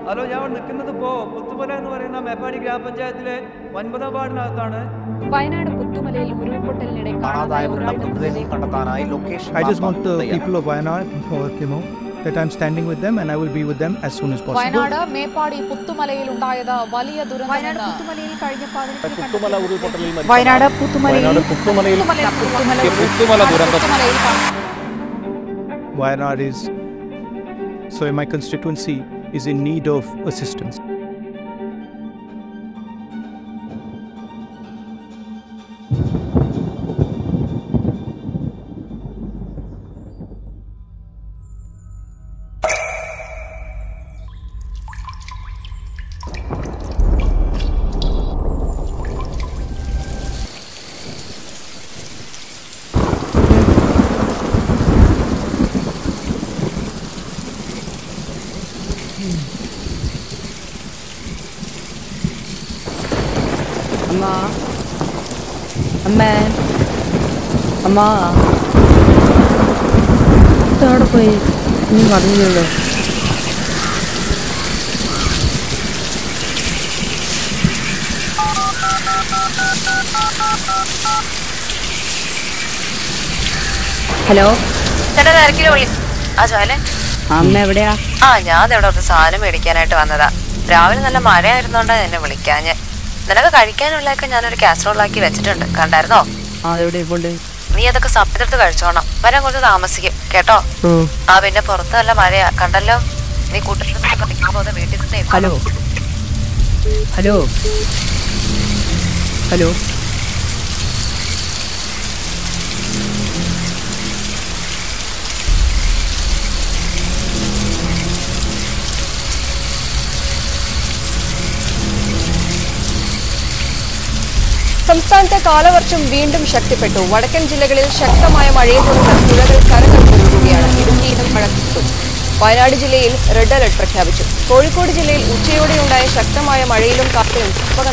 Hello ഞാൻ ഇവിടെ നിൽക്കുന്നത് ഇപ്പോൾ പുത്തുമല എന്ന് പറയുന്ന മേപ്പാടി ഗ്രാമപഞ്ചായത്തിലെ ഒൻപതാം വാർഡിനകത്താണ് വയനാട് പുത്തുമലയിൽ ഉരുൾപൊട്ടലിനിടെ കാണാതായ കാണാതായവരുടെ ഒരാളുടെ മൃതദേഹം മൃതദേഹം കണ്ടെത്താനായി location I just want the തയ്യാറാണ്. people of Wayanad for you know that I'm standing with them and I will be with them as soon as possible. Wayanad Meppadi പുത്തുമലയിൽ ഉണ്ടായത് വലിയ വയനാട് ദുരന്തമെന്ന് പുത്തുമലയിൽ കഴിഞ്ഞ പതിനെട്ടിന് പുത്തുമല ഉരുൾപൊട്ടലിൽ മരിച്ച വയനാട് പുത്തുമലയിൽ വയനാട് പുത്തുമലയിൽ പുത്തുമല പുത്തുമല ദുരന്തം പുത്തുമലയിൽ കാണാ- Wayanad is so my constituency is in need of assistance. അമ്മ അമ്മേ അമ്മ അവിടെ പോയി നീ പറഞ്ഞല്ലോ ഹലോ ചേട്ടാ തിരക്കില് വിളി ആ ജോലെ അമ്മ എവിടെയാ ആ ഞാൻ ഇവിടെ ഒരു സാധനം മേടിക്കാനായിട്ട് വന്നതാ രാവിലെ നല്ല മഴയായിരുന്നോണ്ടാ എന്നെ വിളിക്കാഞ്ഞ് നിനക്ക് കഴിക്കാനുള്ളതൊക്കെ ഞാനൊരു കാസറോളാക്കി വെച്ചിട്ടുണ്ട് കണ്ടായിരുന്നോ ആ എവിടെ ഇപ്പോണ്ട് നീ അതൊക്കെ സമയത്തെടുത്ത് കഴിച്ചോണം വരാൻ കുറച്ച് താമസിക്കും കേട്ടോ ആ പിന്നെ പുറത്ത് നല്ല മഴയാ കണ്ടല്ലോ നീ കൂട്ടിട്ട് പഠിക്കാൻ പോകുന്ന വീട്ടിൽ നിന്ന് ഹലോ ഹലോ ഹലോ സംസ്ഥാനത്തെ കാലവർഷം വീണ്ടും ശക്തിപ്പെട്ടു വടക്കൻ ജില്ലകളിൽ ശക്തമായ മഴയെ തുടർന്ന് പുഴകൾ കരകവിഞ്ഞൊഴുകുകയാണ് ഇടുക്കിയിലും മഴ കിട്ടും വയനാട് ജില്ലയിൽ റെഡ് അലർട്ട് പ്രഖ്യാപിച്ചു കോഴിക്കോട് ജില്ലയിൽ ഉച്ചയോടെയുണ്ടായ ശക്തമായ മഴയിലും കാറ്റിലും അപകടം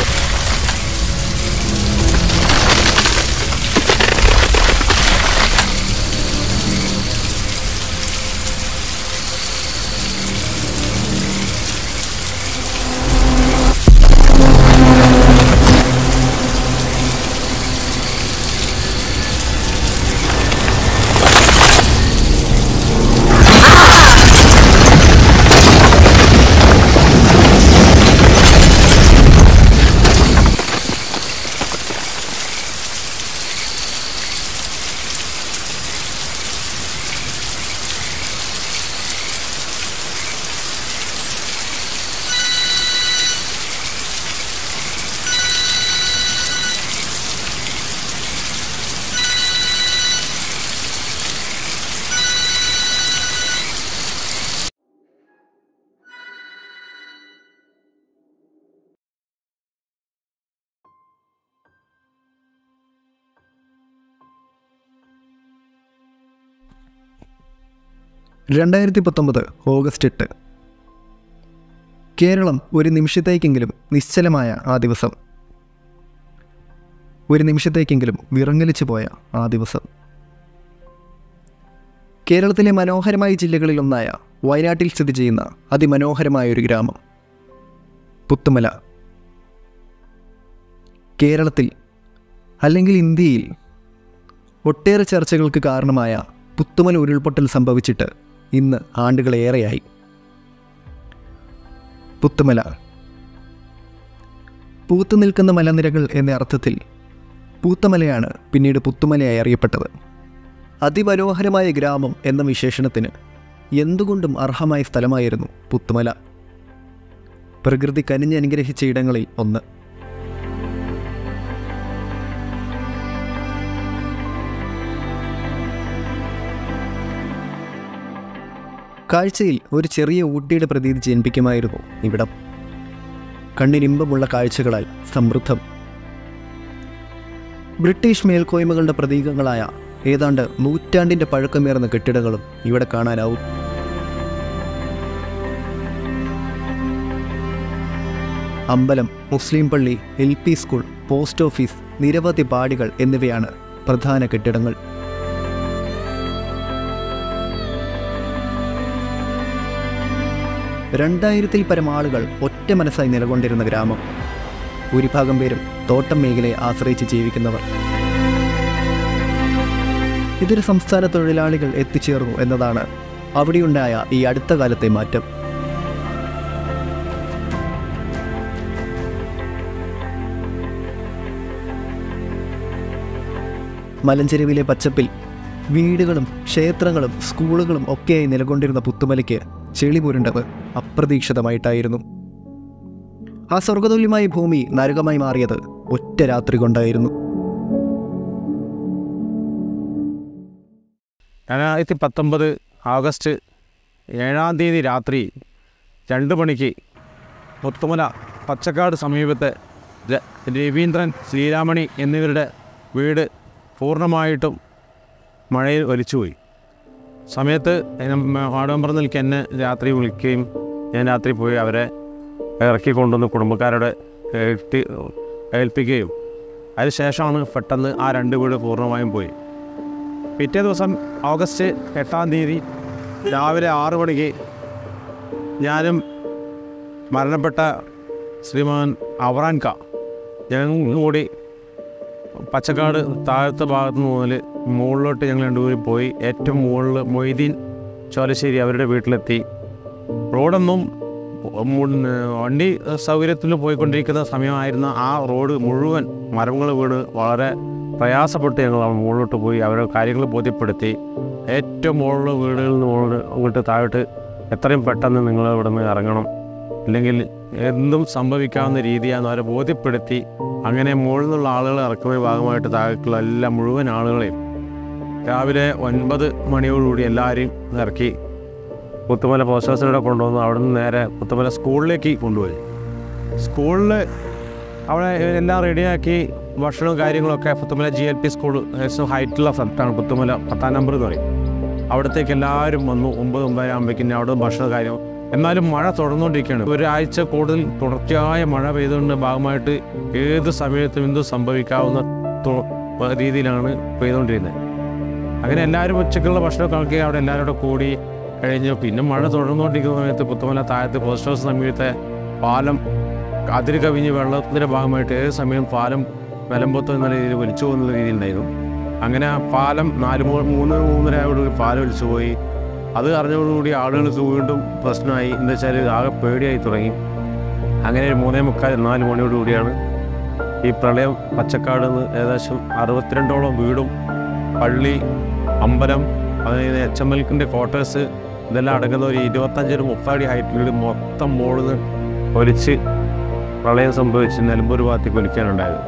രണ്ടായിരത്തി പത്തൊമ്പത് ഓഗസ്റ്റ് എട്ട് കേരളം ഒരു നിമിഷത്തേക്കെങ്കിലും നിശ്ചലമായ ആ ദിവസം ഒരു നിമിഷത്തേക്കെങ്കിലും വിറങ്ങലിച്ചു പോയ ആ ദിവസം കേരളത്തിലെ മനോഹരമായ ജില്ലകളിലൊന്നായ വയനാട്ടിൽ സ്ഥിതി ചെയ്യുന്ന അതിമനോഹരമായ ഒരു ഗ്രാമം പുത്തുമല കേരളത്തിൽ അല്ലെങ്കിൽ ഇന്ത്യയിൽ ഒട്ടേറെ ചർച്ചകൾക്ക് കാരണമായ പുത്തുമല ഉരുൾപൊട്ടൽ സംഭവിച്ചിട്ട് ഇന്ന് ആണ്ടുകളേറെയായി പുത്തുമല പൂത്തു നിൽക്കുന്ന മലനിരകൾ എന്ന അർത്ഥത്തിൽ പൂത്തമലയാണ് പിന്നീട് പുത്തുമലയായി അറിയപ്പെട്ടത് അതിമനോഹരമായ ഗ്രാമം എന്ന വിശേഷണത്തിന് എന്തുകൊണ്ടും അർഹമായ സ്ഥലമായിരുന്നു പുത്തുമല പ്രകൃതി കനിഞ്ഞനുഗ്രഹിച്ച ഇടങ്ങളിൽ ഒന്ന് കാഴ്ചയിൽ ഒരു ചെറിയ ഊട്ടിയുടെ പ്രതീതി ജനിപ്പിക്കുമായിരുന്നു ഇവിടം കണ്ണിനിമ്പമുള്ള കാഴ്ചകളാൽ സമൃദ്ധം ബ്രിട്ടീഷ് മേൽക്കോയ്മകളുടെ പ്രതീകങ്ങളായ ഏതാണ്ട് നൂറ്റാണ്ടിൻ്റെ പഴക്കമേറുന്ന കെട്ടിടങ്ങളും ഇവിടെ കാണാനാവും അമ്പലം മുസ്ലിം പള്ളി L P school post office നിരവധി പാടികൾ എന്നിവയാണ് പ്രധാന കെട്ടിടങ്ങൾ രണ്ടായിരത്തിൽ പരം ആളുകൾ ഒറ്റ മനസ്സായി നിലകൊണ്ടിരുന്ന ഗ്രാമം ഭൂരിഭാഗം പേരും തോട്ടം മേഖലയെ ആശ്രയിച്ച് ജീവിക്കുന്നവർ ഇതര സംസ്ഥാന തൊഴിലാളികൾ എത്തിച്ചേർന്നു എന്നതാണ് അവിടെയുണ്ടായ ഈ അടുത്ത കാലത്തെ മാറ്റം മലഞ്ചെരുവിലെ പച്ചപ്പിൽ വീടുകളും ക്ഷേത്രങ്ങളും സ്കൂളുകളും ഒക്കെയായി നിലകൊണ്ടിരുന്ന പുത്തുമലയ്ക്ക് ചെളി പുരണ്ടത് അപ്രതീക്ഷിതമായിട്ടായിരുന്നു ആ സ്വർഗതുല്യമായ ഭൂമി നരകമായി മാറിയത് ഒറ്റ രാത്രി കൊണ്ടായിരുന്നു രണ്ടായിരത്തി പത്തൊമ്പത് ആഗസ്റ്റ് ഏഴാം തീയതി രാത്രി രണ്ട് മണിക്ക് മുത്തുമല പച്ചക്കാട് സമീപത്തെ ര- രവീന്ദ്രൻ ശ്രീരാമണി എന്നിവരുടെ വീട് പൂർണ്ണമായിട്ടും മഴയിൽ ഒലിച്ചുപോയി സമയത്ത് വാടകമ്പറന്നിലേക്ക് എന്നെ രാത്രി വിളിക്കുകയും ഞാൻ രാത്രി പോയി അവരെ ഇറക്കി കൊണ്ടുവന്ന് കുടുംബക്കാരോട് ഏൽപ്പി ഏൽപ്പിക്കുകയും അതിനുശേഷമാണ് പെട്ടെന്ന് ആ രണ്ട് വീട് പൂർണ്ണമായും പോയി പിറ്റേ ദിവസം ഓഗസ്റ്റ് എട്ടാം തീയതി രാവിലെ ആറ് മണിക്ക് ഞാനും മരണപ്പെട്ട ശ്രീമാൻ അവറാൻ ക ഞങ്ങളും കൂടി പച്ചക്കാട് താഴത്തെ ഭാഗത്ത് മുതൽ മുകളിലോട്ട് ഞങ്ങൾ രണ്ടുപേരും പോയി ഏറ്റവും മുകളിൽ മൊയ്തീൻ ചോലശ്ശേരി അവരുടെ വീട്ടിലെത്തി റോഡൊന്നും മു- വണ്ടി സൗകര്യത്തിൽ പോയിക്കൊണ്ടിരിക്കുന്ന സമയമായിരുന്ന ആ റോഡ് മുഴുവൻ മരങ്ങൾ വീണ് വളരെ പ്രയാസപ്പെട്ട് ഞങ്ങൾ അവിടെ മുകളിലോട്ട് പോയി അവരെ കാര്യങ്ങൾ ബോധ്യപ്പെടുത്തി ഏറ്റവും മുകളിൽ വീടുകളിൽ നിന്ന് മുകളിൽ അങ്ങോട്ട് താഴോട്ട് എത്രയും പെട്ടെന്ന് നിങ്ങൾ ഇവിടെ നിന്ന് ഇറങ്ങണം അല്ലെങ്കിൽ എന്തും സംഭവിക്കാവുന്ന രീതിയാണെന്ന് അവരെ ബോധ്യപ്പെടുത്തി അങ്ങനെ മുകളിൽ നിന്നുള്ള ആളുകൾ ഇറക്കുന്ന ഭാഗമായിട്ട് താഴേക്കുള്ള എല്ലാ മുഴുവൻ ആളുകളെയും രാവിലെ ഒൻപത് മണിയോടുകൂടി എല്ലാവരെയും ഇറക്കി പുത്തുമല പോസ്റ്റ് ഓഫീസിലൂടെ കൊണ്ടുവന്ന് അവിടെ നിന്ന് നേരെ പുത്തുമല സ്കൂളിലേക്ക് കൊണ്ടുപോയി സ്കൂളിൽ അവിടെ എല്ലാം റെഡിയാക്കി ഭക്ഷണവും കാര്യങ്ങളൊക്കെ Puthumala G L P school ഏകദേശം ഹൈറ്റുള്ള സ്ഥലത്താണ് പുത്തുമല പത്താം നമ്പർ എന്ന് പറയും അവിടത്തേക്ക് എല്ലാവരും വന്നു ഒമ്പത് ഒമ്പതര ആകുമ്പോഴേക്കും അവിടെ ഭക്ഷണ കാര്യം എന്നാലും മഴ തുടർന്നുകൊണ്ടിരിക്കുകയാണ് ഒരാഴ്ച കൂടുതൽ തുടർച്ചയായ മഴ പെയ്തുകൊണ്ട് ഭാഗമായിട്ട് ഏത് സമയത്തും എന്തും സംഭവിക്കാവുന്ന തു- രീതിയിലാണ് പെയ്തുകൊണ്ടിരുന്നത് അങ്ങനെ എല്ലാവരും ഉച്ചക്കുള്ള ഭക്ഷണമൊക്കെ ആക്കി അവിടെ എല്ലാവരും കൂടെ കൂടി കഴിഞ്ഞു പിന്നെ മഴ തുടർന്നുകൊണ്ടിരിക്കുന്ന സമയത്ത് പുത്തുമല താഴത്ത് പോസ്റ്റ് ഹൗസ് സമീപത്തെ പാലം അതിര് കവിഞ്ഞ് വെള്ളത്തിൻ്റെ ഭാഗമായിട്ട് ഏത് സമയം പാലം നിലമ്പൊത്ത് എന്ന രീതിയിൽ വലിച്ചു പോകുന്ന രീതിയിലുണ്ടായിരുന്നു അങ്ങനെ ആ പാലം നാല് മൂ മൂന്ന് മൂന്നരയോടുകൂടി പാലം വലിച്ചു പോയി അത് അറിഞ്ഞതോടുകൂടി ആളുകൾക്ക് വീണ്ടും പ്രശ്നമായി എന്താ വെച്ചാൽ ആകെ പേടിയായി തുടങ്ങി അങ്ങനെ ഒരു മൂന്നേ മുക്കാൽ നാല് മണിയോടുകൂടിയാണ് ഈ പ്രളയം പച്ചക്കാട് നിന്ന് ഏകദേശം അറുപത്തിരണ്ടോളം വീടും പള്ളി അമ്പലം അതായത് എച്ച് എം എൽക്കിൻ്റെ ക്വാർട്ടേഴ്സ് ഇതെല്ലാം അടങ്ങുന്ന ഒരു ഇരുപത്തഞ്ചൊരു മുപ്പതടി ഹൈറ്റിൽ മൊത്തം മോളിന്ന് ഒലിച്ച് പ്രളയം സംഭവിച്ച് നിലമ്പൂർ ഭാഗത്തേക്ക് ഒലിക്കാനുണ്ടായത്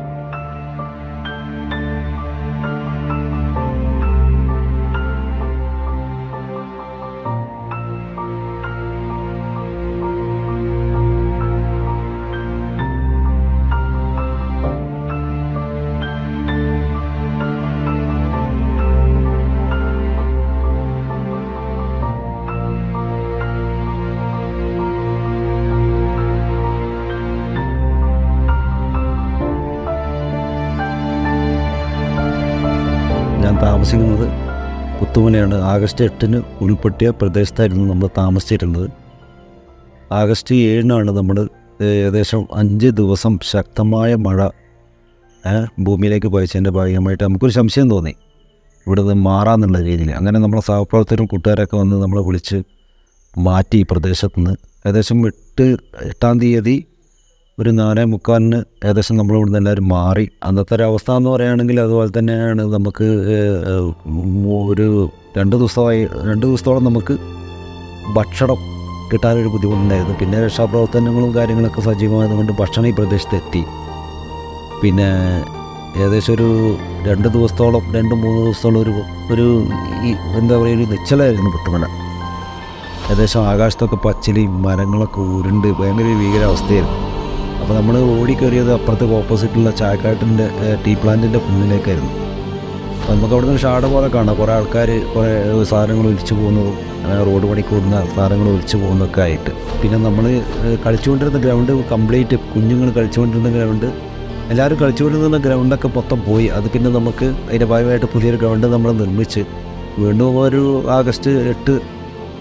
ഞാൻ താമസിക്കുന്നത് പുത്തുമലയാണ് ആഗസ്റ്റ് എട്ടിന് ഉൾപ്പെട്ടിയ പ്രദേശത്തായിരുന്നു നമ്മൾ താമസിച്ചിരുന്നത് ആഗസ്റ്റ് ഏഴിനാണ് നമ്മൾ ഏകദേശം അഞ്ച് ദിവസം ശക്തമായ മഴ ഏ, ഭൂമിയിലേക്ക് പയച്ചതിൻ്റെ ഭാഗമായിട്ട് നമുക്കൊരു സംശയം തോന്നി ഇവിടെ നിന്ന് മാറാന്നുള്ള രീതിയിൽ അങ്ങനെ നമ്മളെ സഹപ്രവർത്തകരും കൂട്ടുകാരൊക്കെ വന്ന് നമ്മളെ വിളിച്ച് മാറ്റി ഈ പ്രദേശത്ത് നിന്ന് ഏകദേശം എട്ട് എട്ടാം തീയതി ഒരു നാലേ മുക്കാലിന് ഏകദേശം നമ്മൾ ഇവിടുന്ന് എല്ലാവരും മാറി അന്നത്തെ ഒരു അവസ്ഥ എന്ന് പറയുകയാണെങ്കിൽ അതുപോലെ തന്നെയാണ് നമുക്ക് ഏഹ്, ഏഹ്, ഒരു രണ്ട് ദിവസമായി രണ്ട് ദിവസത്തോളം നമുക്ക് ഭക്ഷണം കിട്ടാനൊരു ബുദ്ധിമുട്ടുണ്ടായിരുന്നു പിന്നെ രക്ഷാപ്രവർത്തനങ്ങളും കാര്യങ്ങളൊക്കെ സജീവമായതുകൊണ്ട് ഭക്ഷണം ഈ പ്രദേശത്ത് എത്തി പിന്നെ ഏകദേശം ഒരു രണ്ട് ദിവസത്തോളം രണ്ട് മൂന്ന് ദിവസത്തോളം ഒരു ഒരു ഈ എന്താ പറയുക ഒരു നിശ്ചലമായിരുന്നു പുത്തുമല ഏകദേശം ആകാശത്തൊക്കെ പച്ചിലയും മരങ്ങളൊക്കെ ഉരുണ്ട് ഭയങ്കര ഒരു ഭീകരാവസ്ഥയായിരുന്നു അപ്പോൾ നമ്മൾ ഓടിക്കയറിയത് അപ്പുറത്തെ ഓപ്പോസിറ്റുള്ള ചായക്കാട്ടിൻ്റെ ടീ പ്ലാന്റിൻ്റെ മുന്നിലേക്കായിരുന്നു അപ്പോൾ നമുക്ക് അവിടെ നിന്ന് ഷാട പോലെ കാണാം കുറേ ആൾക്കാർ കുറേ സാധനങ്ങൾ ഒലിച്ചു പോകുന്നതും അങ്ങനെ റോഡ് പണി കൂടുന്ന സാധനങ്ങൾ ഒലിച്ചു പോകുന്നതൊക്കെ ആയിട്ട് പിന്നെ നമ്മൾ കളിച്ചുകൊണ്ടിരുന്ന ഗ്രൗണ്ട് കംപ്ലീറ്റ് കുഞ്ഞുങ്ങൾ കളിച്ചുകൊണ്ടിരുന്ന ഗ്രൗണ്ട് എല്ലാവരും കളിച്ചുകൊണ്ടിരുന്ന ഗ്രൗണ്ടൊക്കെ മൊത്തം പോയി അത് പിന്നെ നമുക്ക് അതിൻ്റെ ഭാഗമായിട്ട് പുതിയൊരു ഗ്രൗണ്ട് നമ്മൾ നിർമ്മിച്ച് വീണ്ടും ഒരു ആഗസ്റ്റ് എട്ട്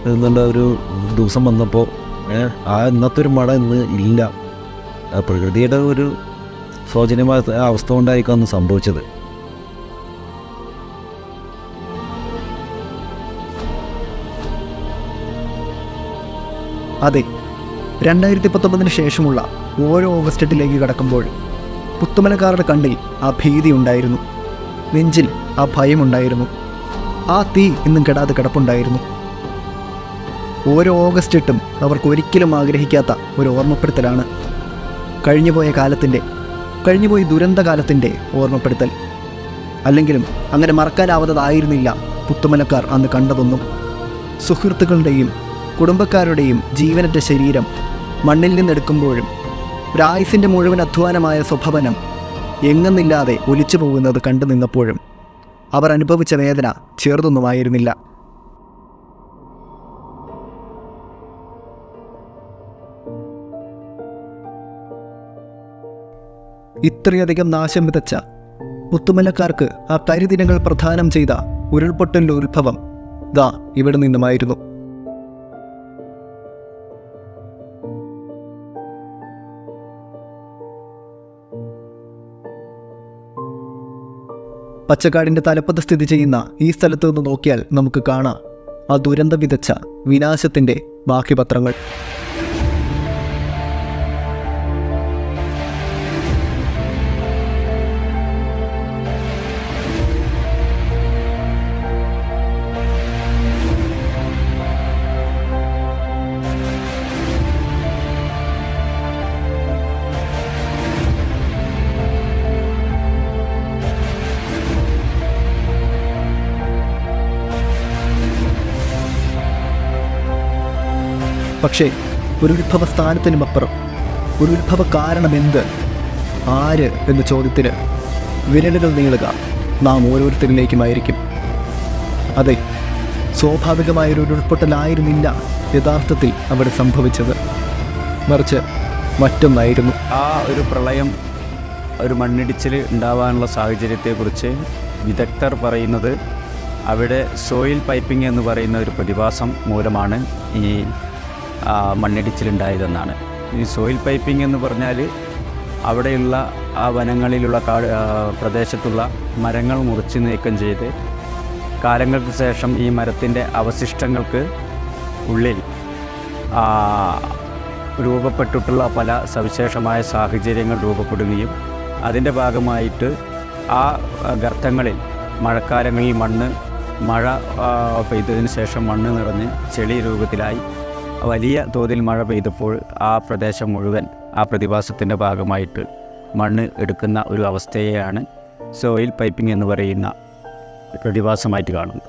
എന്നുള്ള ഒരു ദിവസം വന്നപ്പോൾ ഏ, ആ ഇന്നത്തെ ഒരു മഴ ഇന്ന് ഇല്ല ആ പ്രകൃതിയുടെ ഒരു ശോചനീയമായ അവസ്ഥ കൊണ്ടായിരിക്കും അന്ന് സംഭവിച്ചത് അതെ രണ്ടായിരത്തി പത്തൊമ്പതിന് ശേഷമുള്ള ഓരോ ഓഗസ്റ്റ് എട്ടിലേക്ക് കടക്കുമ്പോഴും പുത്തുമലക്കാരുടെ കണ്ണിൽ ആ ഭീതി ഉണ്ടായിരുന്നു നെഞ്ചിൽ ആ ഭയമുണ്ടായിരുന്നു ആ തീ ഇന്നും കെടാതെ കിടപ്പുണ്ടായിരുന്നു ഓരോ ഓഗസ്റ്റ് എട്ടും അവർക്ക് ഒരിക്കലും ആഗ്രഹിക്കാത്ത ഒരു ഓർമ്മപ്പെടുത്തലാണ് കഴിഞ്ഞുപോയ കാലത്തിൻ്റെ കഴിഞ്ഞുപോയ ദുരന്തകാലത്തിൻ്റെ ഓർമ്മപ്പെടുത്തൽ അല്ലെങ്കിലും അങ്ങനെ മറക്കാനാവാത്തതായിരുന്നില്ല പുത്തുമലക്കാർ അന്ന് കണ്ടതൊന്നും സുഹൃത്തുക്കളുടെയും കുടുംബക്കാരുടെയും ജീവനറ്റ ശരീരം മണ്ണിൽ നിന്നെടുക്കുമ്പോഴും ഒരായുസിൻ്റെ മുഴുവൻ അധ്വാനമായ സ്വഭവനം എങ്ങെന്നില്ലാതെ ഒലിച്ചു പോകുന്നത് കണ്ടു നിന്നപ്പോഴും അവർ അനുഭവിച്ച വേദന ചെറുതൊന്നുമായിരുന്നില്ല ഇത്രയധികം നാശം വിതച്ച പുത്തുമലക്കാർക്ക് ആ കരിദിനങ്ങൾ പ്രദാനം ചെയ്ത ഉരുൾപൊട്ടലിൻ്റെ ഉത്ഭവം ദാ ഇവിടെ നിന്നുമായിരുന്നു പച്ചക്കാടിന്റെ തലപ്പത്ത് സ്ഥിതി ചെയ്യുന്ന ഈ സ്ഥലത്ത് നിന്ന് നോക്കിയാൽ നമുക്ക് കാണാം ആ ദുരന്തം വിതച്ച വിനാശത്തിന്റെ ബാക്കിപത്രങ്ങൾ പക്ഷേ ഒരു ഉത്ഭവ സ്ഥാനത്തിനും അപ്പുറം ഒരു ഉത്ഭവ കാരണം എന്ത് ആര് എന്ന ചോദ്യത്തിന് വിരലുകൾ നീളുക നാം ഓരോരുത്തരിലേക്കുമായിരിക്കും അതെ സ്വാഭാവികമായൊരു ഉരുൾപൊട്ടലായിരുന്നില്ല യഥാർത്ഥത്തിൽ അവിടെ സംഭവിച്ചത് മറിച്ച് മറ്റൊന്നായിരുന്നു ആ ഒരു പ്രളയം ഒരു മണ്ണിടിച്ചിൽ ഉണ്ടാവാനുള്ള സാഹചര്യത്തെക്കുറിച്ച് വിദഗ്ധർ പറയുന്നത് അവിടെ സോയിൽ പൈപ്പിംഗ് എന്ന് പറയുന്ന ഒരു പ്രതിഭാസം മൂലമാണ് ഈ ആ, മണ്ണിടിച്ചിലുണ്ടായതെന്നാണ് ഈ സോയിൽ പൈപ്പിംഗ് എന്ന് പറഞ്ഞാൽ അവിടെയുള്ള ആ വനങ്ങളിലുള്ള കാട് ആ, പ്രദേശത്തുള്ള മരങ്ങൾ മുറിച്ച് നീക്കം ചെയ്ത് കാലങ്ങൾക്ക് ശേഷം ഈ മരത്തിൻ്റെ അവശിഷ്ടങ്ങൾക്ക് ഉള്ളിൽ ആ, രൂപപ്പെട്ടിട്ടുള്ള പല സവിശേഷമായ സാഹചര്യങ്ങൾ രൂപപ്പെടുകയും അതിൻ്റെ ഭാഗമായിട്ട് ആ ആ, ഗർത്തങ്ങളിൽ മഴക്കാലങ്ങളിൽ മണ്ണ് മഴ ആ, പെയ്തതിന് ശേഷം മണ്ണ് നിറഞ്ഞ് ചെളി രൂപത്തിലായി വലിയ തോതിൽ മഴ പെയ്തപ്പോൾ ആ പ്രദേശം മുഴുവൻ ആ പ്രതിഭാസത്തിൻ്റെ ഭാഗമായിട്ട് മണ്ണ് എടുക്കുന്ന ഒരു അവസ്ഥയെയാണ് സോയിൽ പൈപ്പിംഗ് എന്ന് പറയുന്ന പ്രതിഭാസമായിട്ട് കാണുന്നത്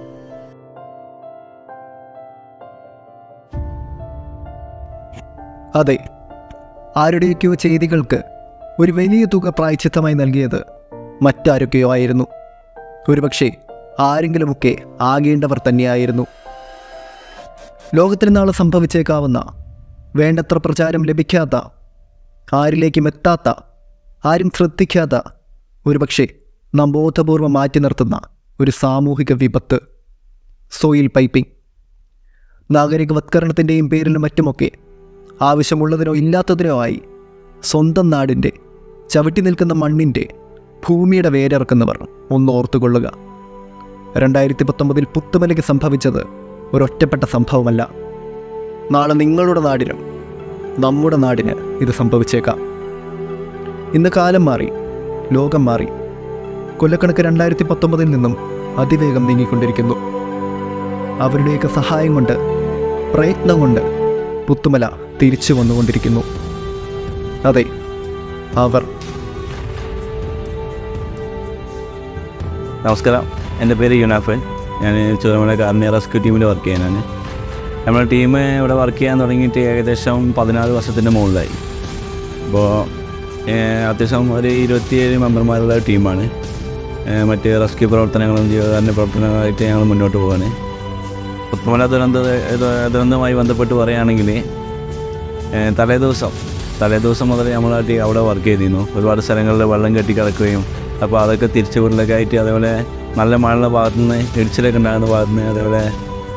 അതെ ആരുടെയൊക്കെയോ ചെയ്തികൾക്ക് ഒരു വലിയ തുക പ്രായച്ചിത്തമായി നൽകിയത് മറ്റാരൊക്കെയോ ആയിരുന്നു ഒരുപക്ഷെ ആരെങ്കിലുമൊക്കെ ആകേണ്ടവർ തന്നെയായിരുന്നു ലോകത്തിന് നാളെ സംഭവിച്ചേക്കാവുന്ന വേണ്ടത്ര പ്രചാരം ലഭിക്കാത്ത ആരിലേക്കും എത്താത്ത ആരും ശ്രദ്ധിക്കാത്ത ഒരുപക്ഷെ നാം ബോധപൂർവം മാറ്റി നിർത്തുന്ന ഒരു സാമൂഹിക വിപത്ത് സോയിൽ പൈപ്പിംഗ് നാഗരികവത്കരണത്തിൻ്റെയും പേരിലും മറ്റുമൊക്കെ ആവശ്യമുള്ളതിനോ ഇല്ലാത്തതിനോ ആയി സ്വന്തം നാടിൻ്റെ ചവിട്ടി നിൽക്കുന്ന മണ്ണിൻ്റെ ഭൂമിയുടെ വേരിറക്കുന്നവർ ഒന്ന് ഓർത്തുകൊള്ളുക രണ്ടായിരത്തി പത്തൊമ്പതിൽ പുത്തുമലയ്ക്ക് സംഭവിച്ചത് ഒരൊറ്റപ്പെട്ട സംഭവമല്ല നാളെ നിങ്ങളുടെ നാടിനും നമ്മുടെ നാടിന് ഇത് സംഭവിച്ചേക്കാം ഇന്ന് കാലം മാറി ലോകം മാറി കൊല്ലക്കണക്ക് രണ്ടായിരത്തി പത്തൊമ്പതിൽ നിന്നും അതിവേഗം നീങ്ങിക്കൊണ്ടിരിക്കുന്നു അവരുടെയൊക്കെ സഹായം കൊണ്ട് പ്രയത്നം കൊണ്ട് പുത്തുമല തിരിച്ചു വന്നുകൊണ്ടിരിക്കുന്നു അതെ അവർ നമസ്കാരം എൻ്റെ പേര് യുനാഫൻ ഞാൻ ചുരമല കാർണിയ റെസ്ക്യൂ ടീമിൽ വർക്ക് ചെയ്യാനാണ് നമ്മുടെ ടീം ഇവിടെ വർക്ക് ചെയ്യാൻ തുടങ്ങിയിട്ട് ഏകദേശം പതിനാറ് വർഷത്തിൻ്റെ മുകളിലായി അപ്പോൾ അത്യാവശ്യം ഒരു ഇരുപത്തിയേഴ് മെമ്പർമാരുള്ള ടീമാണ് ഏഹ് മറ്റ് റെസ്ക്യൂ പ്രവർത്തനങ്ങളും ജീവകാരുണ്യ പ്രവർത്തനങ്ങളായിട്ട് ഞങ്ങൾ മുന്നോട്ട് പോവാണ് പുത്തുമല ദുരന്ത ദുരന്തവുമായി ബന്ധപ്പെട്ട് പറയുകയാണെങ്കിൽ ഏഹ് തലേ ദിവസം തലേ ദിവസം മുതൽ നമ്മൾ ആ ടീ- അവിടെ വർക്ക് ചെയ്തിരുന്നു ഒരുപാട് സ്ഥലങ്ങളിൽ വെള്ളം കെട്ടി കിടക്കുകയും അപ്പോൾ അതൊക്കെ തിരിച്ചു വീട്ടിലൊക്കെ ആയിട്ട് അതേപോലെ നല്ല മഴയുള്ള ഭാഗത്തു നിന്ന് ഇടിച്ചിലൊക്കെ ഉണ്ടാകുന്ന ഭാഗത്തു നിന്ന് അതേപോലെ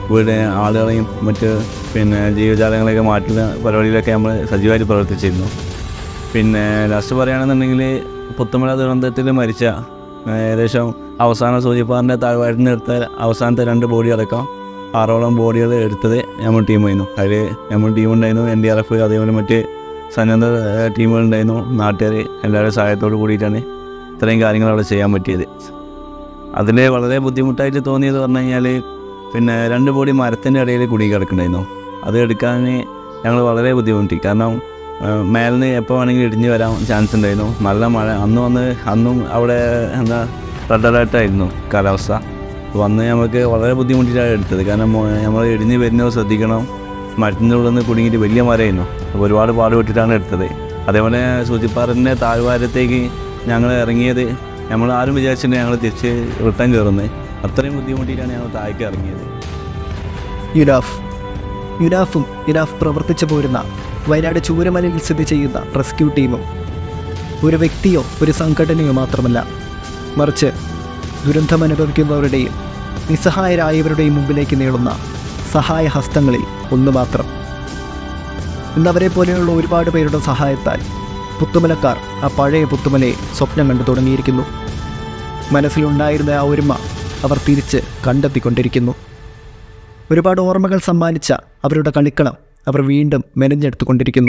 വീട് ആളുകളെയും മറ്റ് പിന്നെ ജീവജാലങ്ങളെയൊക്കെ മാറ്റുന്ന പരിപാടിയിലൊക്കെ നമ്മൾ സജീവമായിട്ട് പ്രവർത്തിച്ചിരുന്നു പിന്നെ ലാസ്റ്റ് പറയുകയാണെന്നുണ്ടെങ്കിൽ പുത്തുമല ദുരന്തത്തിൽ മരിച്ച ഏകദേശം അവസാന സൂചിപ്പാറിൻ്റെ താഴ്വാരത്തിന് എടുത്ത അവസാനത്തെ രണ്ട് ബോഡി അടക്കം ആറോളം ബോഡികൾ എടുത്തത് നമ്മൾ ടീമായിരുന്നു അതിൽ നമ്മൾ ടീമുണ്ടായിരുന്നു എൻ ഡി ആർ എഫ് അതേപോലെ മറ്റ് സന്നദ്ധ ഏഹ്, ടീമുകളുണ്ടായിരുന്നു നാട്ടുകാർ എല്ലാവരുടെ സഹായത്തോട് കൂടിയിട്ടാണ് ഇത്രയും കാര്യങ്ങൾ അവിടെ ചെയ്യാൻ പറ്റിയത് അതിൽ വളരെ ബുദ്ധിമുട്ടായിട്ട് തോന്നിയത് പറഞ്ഞു കഴിഞ്ഞാൽ പിന്നെ രണ്ട് ബോഡി മരത്തിൻ്റെ ഇടയിൽ കുടുങ്ങി കിടക്കുന്നുണ്ടായിരുന്നു അത് എടുക്കാൻ ഞങ്ങൾ വളരെ ബുദ്ധിമുട്ടി കാരണം മേലിന് എപ്പോൾ വേണമെങ്കിലും ഇടിഞ്ഞ് വരാൻ ചാൻസ് ഉണ്ടായിരുന്നു നല്ല മഴ അന്ന് വന്ന് അന്നും അവിടെ എന്താ റെഡ് അലേർട്ടായിരുന്നു കാലാവസ്ഥ വന്ന് നമുക്ക് വളരെ ബുദ്ധിമുട്ടിയിട്ടാണ് എടുത്തത് കാരണം നമ്മൾ ഇടിഞ്ഞ് വരുന്നത് ശ്രദ്ധിക്കണം മരത്തിൻ്റെ ഉള്ളിൽ നിന്ന് കുടുങ്ങിയിട്ട് വലിയ മരമായിരുന്നു അപ്പോൾ ഒരുപാട് പാടുപെട്ടിട്ടാണ് എടുത്തത് അതേപോലെ സൂചിപ്പാറിൻ്റെ താഴ്വാരത്തേക്ക് ഞങ്ങൾ ഇറങ്ങിയത് നമ്മൾ ആരും വിചാരിച്ചിട്ട് ഞങ്ങൾ തിരിച്ച് റിട്ടേൺ കയറുന്നത് അത്രയും ബുദ്ധിമുട്ടിയിട്ടാണ് ഞങ്ങൾ താഴേക്ക് ഇറങ്ങിയത് യുനാഫ് യുനാഫും യുനാഫ് പ്രവർത്തിച്ചു പോരുന്ന വയനാട് ചൂരമലയിൽ സ്ഥിതി ചെയ്യുന്ന റെസ്ക്യൂ ടീമും ഒരു വ്യക്തിയോ ഒരു സംഘടനയോ മാത്രമല്ല മറിച്ച് ദുരന്തമനുഭവിക്കുന്നവരുടെയും നിസ്സഹായരായവരുടെയും മുമ്പിലേക്ക് നീളുന്ന സഹായ ഹസ്തങ്ങളിൽ ഒന്ന് മാത്രം ഇന്നവരെ പോലെയുള്ള ഒരുപാട് പേരുടെ സഹായത്താൽ പുത്തുമലക്കാർ ആ പഴയ പുത്തുമലയെ സ്വപ്നം കണ്ടു തുടങ്ങിയിരിക്കുന്നു മനസ്സിലുണ്ടായിരുന്ന ആ ഒരുമ അവർ തിരിച്ച് കണ്ടെത്തിക്കൊണ്ടിരിക്കുന്നു ഒരുപാട് ഓർമ്മകൾ സമ്മാനിച്ച അവരുടെ കളിക്കളം അവർ വീണ്ടും മെനഞ്ഞെടുത്തുകൊണ്ടിരിക്കുന്നു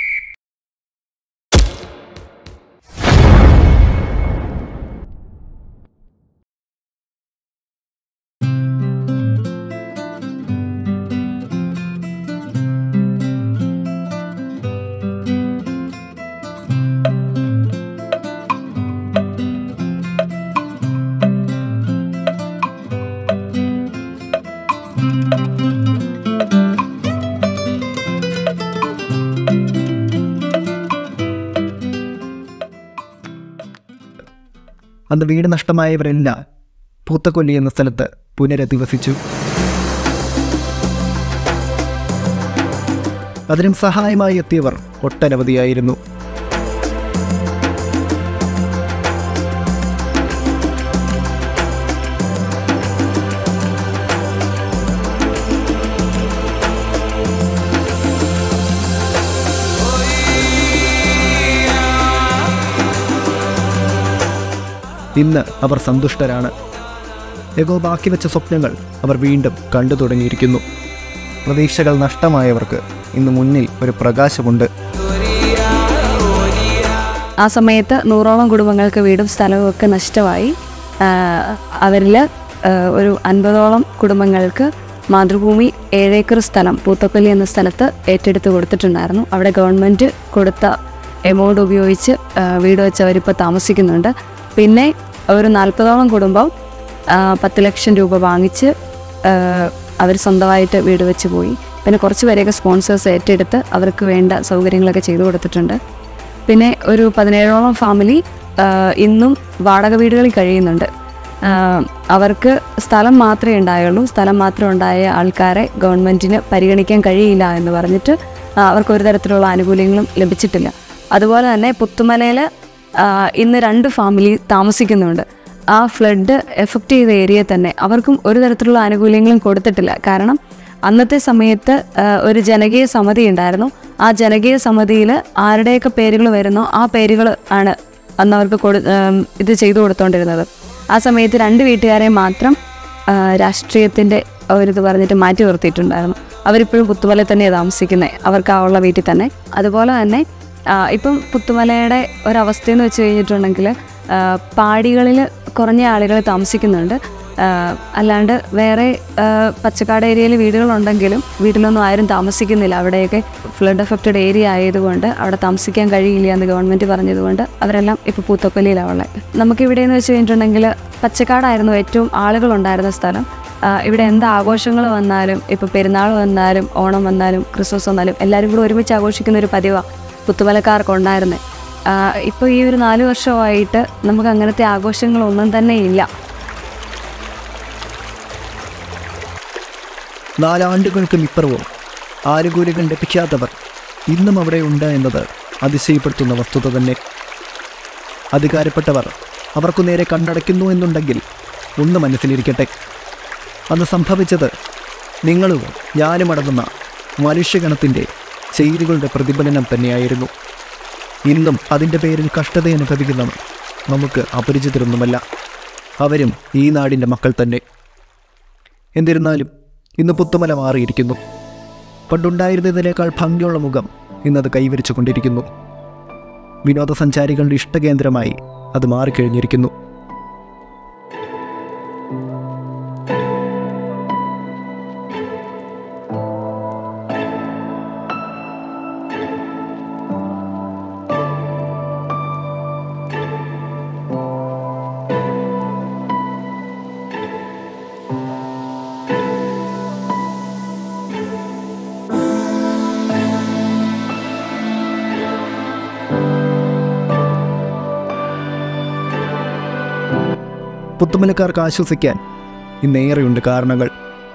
അന്ന് വീട് നഷ്ടമായവരെല്ലാം പൂത്തക്കൊല്ലി എന്ന സ്ഥലത്ത് പുനരധിവസിച്ചു അതിനും സഹായമായി എത്തിയവർ ഒട്ടനവധിയായിരുന്നു ഇന്ന് അവർ സന്തുഷ്ടരാണ് എഗോ ബാക്കി വെച്ച സ്വപ്നങ്ങൾ അവർ വീണ്ടും കണ്ടു തുടങ്ങിയിരിക്കുന്നു പ്രതീക്ഷകൾ നഷ്ടമായവർക്ക് ഇന്ന് മുന്നിൽ ഒരു പ്രകാശമുണ്ട് ആ സമയത്ത് നൂറോളം കുടുംബങ്ങൾക്ക് വീടും സ്ഥലവും ഒക്കെ നഷ്ടമായി അവരിൽ ഒരു അൻപതോളം കുടുംബങ്ങൾക്ക് മാതൃഭൂമി ഏഴേക്കർ സ്ഥലം പൂത്തക്കൊല്ലി എന്ന സ്ഥലത്ത് ഏറ്റെടുത്ത് കൊടുത്തിട്ടുണ്ടായിരുന്നു അവിടെ ഗവൺമെൻറ് കൊടുത്ത എമൗണ്ട് ഉപയോഗിച്ച് ആ, വീട് വെച്ച് അവരിപ്പോൾ താമസിക്കുന്നുണ്ട് പിന്നെ ഒരു നാൽപ്പതോളം കുടുംബം ആ, പത്ത് ലക്ഷം രൂപ വാങ്ങിച്ച് അവർ സ്വന്തമായിട്ട് വീട് വെച്ച് പോയി പിന്നെ കുറച്ച് പേരെയൊക്കെ സ്പോൺസേഴ്സ് ഏറ്റെടുത്ത് അവർക്ക് വേണ്ട സൗകര്യങ്ങളൊക്കെ ചെയ്തു കൊടുത്തിട്ടുണ്ട് പിന്നെ ഒരു പതിനേഴോളം ഫാമിലി ആ, ഇന്നും വാടക വീടുകളിൽ കഴിയുന്നുണ്ട് ആ, അവർക്ക് സ്ഥലം മാത്രമേ ഉണ്ടായുള്ളൂ സ്ഥലം മാത്രം ഉണ്ടായ ആൾക്കാരെ ഗവൺമെൻറ്റിന് പരിഗണിക്കാൻ കഴിയില്ല എന്ന് പറഞ്ഞിട്ട് ആ, അവർക്ക് ഒരു തരത്തിലുള്ള ആനുകൂല്യങ്ങളും ലഭിച്ചിട്ടില്ല അതുപോലെ തന്നെ പുത്തുമലയിൽ ഇന്ന് രണ്ട് ഫാമിലി താമസിക്കുന്നുണ്ട് ആ ഫ്ലഡ് എഫക്റ്റ് ചെയ്ത ഏരിയ തന്നെ അവർക്കും ഒരു തരത്തിലുള്ള ആനുകൂല്യങ്ങളും കൊടുത്തിട്ടില്ല കാരണം അന്നത്തെ സമയത്ത് ആ, ഒരു ജനകീയ സമിതി ഉണ്ടായിരുന്നു ആ ജനകീയ സമിതിയിൽ ആരുടെയൊക്കെ പേരുകൾ വരുന്നോ ആ പേരുകൾ ആണ് അന്ന് അവർക്ക് കൊടു ആം, ഇത് ചെയ്തു കൊടുത്തോണ്ടിരുന്നത് ആ സമയത്ത് രണ്ട് വീട്ടുകാരെ മാത്രം ആ, രാഷ്ട്രീയത്തിൻ്റെ ഒരിത് പറഞ്ഞിട്ട് മാറ്റി നിർത്തിയിട്ടുണ്ടായിരുന്നു അവരിപ്പോഴും പുത്തുമലയിൽ തന്നെയാണ് താമസിക്കുന്നത് അവർക്ക് ആ ഉള്ള വീട്ടിൽ തന്നെ അതുപോലെ തന്നെ ആ, ഇപ്പം പുത്തുമലയുടെ ഒരവസ്ഥയെന്ന് വെച്ച് കഴിഞ്ഞിട്ടുണ്ടെങ്കിൽ പാടികളിൽ കുറഞ്ഞ ആളുകൾ താമസിക്കുന്നുണ്ട് ആ, അല്ലാണ്ട് വേറെ ആ, പച്ചക്കാട് ഏരിയയിൽ വീടുകളുണ്ടെങ്കിലും വീട്ടിലൊന്നും ആരും താമസിക്കുന്നില്ല അവിടെയൊക്കെ ഫ്ലഡ് എഫക്റ്റഡ് ഏരിയ ആയതുകൊണ്ട് അവിടെ താമസിക്കാൻ കഴിയില്ല എന്ന് ഗവൺമെൻറ് പറഞ്ഞതുകൊണ്ട് അവരെല്ലാം ഇപ്പോൾ പൂത്തക്കൊല്ലിയിലാണ് ഉള്ളത് നമുക്കിവിടെ എന്ന് വെച്ച് കഴിഞ്ഞിട്ടുണ്ടെങ്കിൽ പച്ചക്കാടായിരുന്നു ഏറ്റവും ആളുകളുണ്ടായിരുന്ന സ്ഥലം ആ, ഇവിടെ എന്ത് ആഘോഷങ്ങൾ വന്നാലും ഇപ്പോൾ പെരുന്നാൾ വന്നാലും ഓണം വന്നാലും ക്രിസ്മസ് വന്നാലും എല്ലാവരും കൂടെ ഒരുമിച്ച് ആഘോഷിക്കുന്ന ഒരു പതിവാണ് പുത്തുമലക്കാർക്ക് ഉണ്ടായിരുന്നത് ഇപ്പോൾ ഈ ഒരു നാല് വർഷമായിട്ട് നമുക്ക് അങ്ങനത്തെ ആഘോഷങ്ങളൊന്നും തന്നെ ഇല്ല നാലാണ്ടുകൾക്കും ഇപ്പുറവും ആനുകൂല്യങ്ങൾ ലഭിക്കാത്തവർ ഇന്നും അവിടെ ഉണ്ട് എന്നത് അതിശയപ്പെടുത്തുന്ന വസ്തുത തന്നെ അധികാരപ്പെട്ടവർ അവർക്കു നേരെ കണ്ടടയ്ക്കുന്നു എന്നുണ്ടെങ്കിൽ ഒന്ന് മനസ്സിലിരിക്കട്ടെ അന്ന് സംഭവിച്ചത് നിങ്ങളും ഞാനും അടങ്ങുന്ന മനുഷ്യഗണത്തിൻ്റെ ചെയ്തികളുടെ പ്രതിഫലനം തന്നെയായിരുന്നു ഇന്നും അതിൻ്റെ പേരിൽ കഷ്ടത അനുഭവിക്കുന്നവർ നമുക്ക് അപരിചിതരൊന്നുമല്ല അവരും ഈ നാടിൻ്റെ മക്കൾ തന്നെ എന്നിരുന്നാലും ഇന്ന് പുത്തുമല മാറിയിരിക്കുന്നു പണ്ടുണ്ടായിരുന്നതിനേക്കാൾ ഭംഗിയുള്ള മുഖം ഇന്നത് കൈവരിച്ചു കൊണ്ടിരിക്കുന്നു വിനോദസഞ്ചാരികളുടെ ഇഷ്ടകേന്ദ്രമായി അത് മാറിക്കഴിഞ്ഞിരിക്കുന്നു പുത്തുമലക്കാർക്ക് ആശ്വസിക്കാൻ ഇന്നേറെയുണ്ട് കാരണങ്ങൾ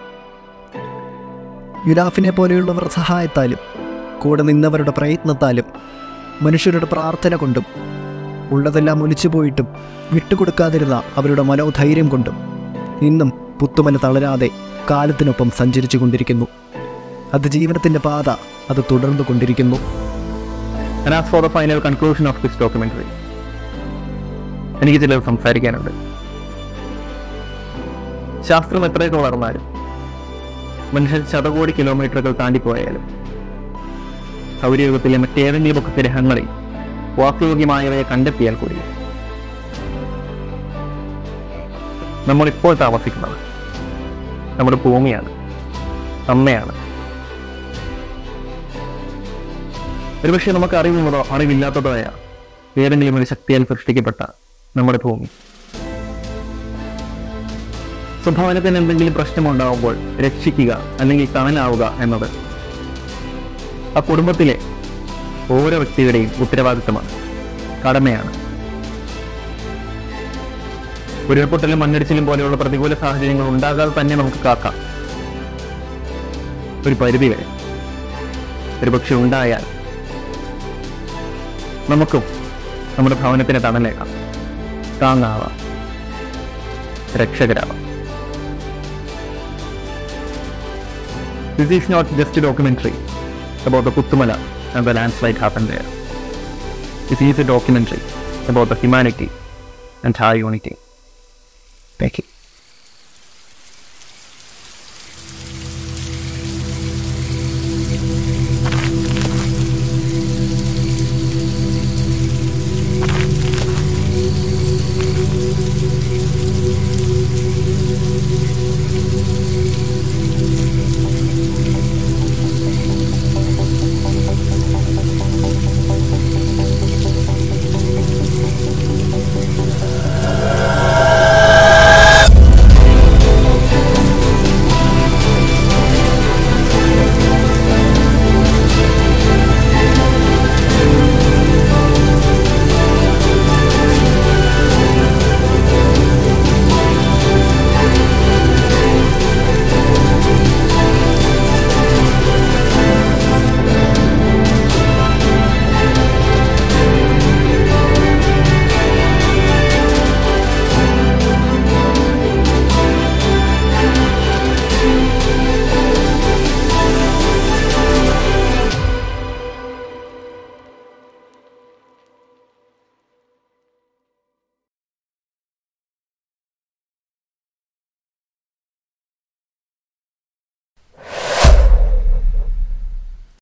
യുലാഫിനെ പോലെയുള്ളവർ സഹായത്താലും കൂടെ നിന്നവരുടെ പ്രയത്നത്താലും മനുഷ്യരുടെ പ്രാർത്ഥന കൊണ്ടും ഉള്ളതെല്ലാം ഒലിച്ചു പോയിട്ടും വിട്ടുകൊടുക്കാതിരുന്ന അവരുടെ മനോധൈര്യം കൊണ്ടും ഇന്നും പുത്തുമല തളരാതെ കാലത്തിനൊപ്പം സഞ്ചരിച്ചു കൊണ്ടിരിക്കുന്നു അതിജീവനത്തിൻ്റെ പാത അത് തുടർന്നു കൊണ്ടിരിക്കുന്നു And as for the final conclusion of this documentary, എനിക്ക് ചിലത് സംസാരിക്കാനുണ്ട് ശാസ്ത്രം എത്രയൊക്കെ വളർന്നാലും മനുഷ്യൻ ശതകോടി കിലോമീറ്ററുകൾ താണ്ടിപ്പോയാലും സൗരയുഗത്തിലെ മറ്റേതെങ്കിലുമൊക്കെ ഗ്രഹങ്ങളിൽ വാസയോഗ്യമായവയെ കണ്ടെത്തിയാൽ കൂടി നമ്മൾ ഇപ്പോൾ താമസിക്കുന്നത് നമ്മുടെ ഭൂമിയാണ് അമ്മയാണ് ഒരുപക്ഷെ നമുക്ക് അറിവുള്ളതോ അറിവില്ലാത്തതോ ആയ ഏതെങ്കിലും ഒരു ശക്തിയാൽ സൃഷ്ടിക്കപ്പെട്ട നമ്മുടെ ഭൂമി സ്വഭാവനത്തിന് എന്തെങ്കിലും പ്രശ്നമുണ്ടാവുമ്പോൾ രക്ഷിക്കുക അല്ലെങ്കിൽ തണലാവുക എന്നത് ആ കുടുംബത്തിലെ ഓരോ വ്യക്തിയുടെയും ഉത്തരവാദിത്തമാണ് കടമയാണ് ഉരുൾപൊട്ടലും മണ്ണിടിച്ചിലും പോലെയുള്ള പ്രതികൂല സാഹചര്യങ്ങൾ ഉണ്ടാകാതെ തന്നെ നമുക്ക് കാക്കാം ഒരു പരിധി വരെ ഒരുപക്ഷെ ഉണ്ടായാൽ നമുക്കും നമ്മുടെ ഭവനത്തിന് തണലേക്കാം താങ്ങാവാം രക്ഷകരാവാം This is not just a documentary about the Puttumala and the landslide happened there. This is a documentary about the humanity and our unity. Thank you.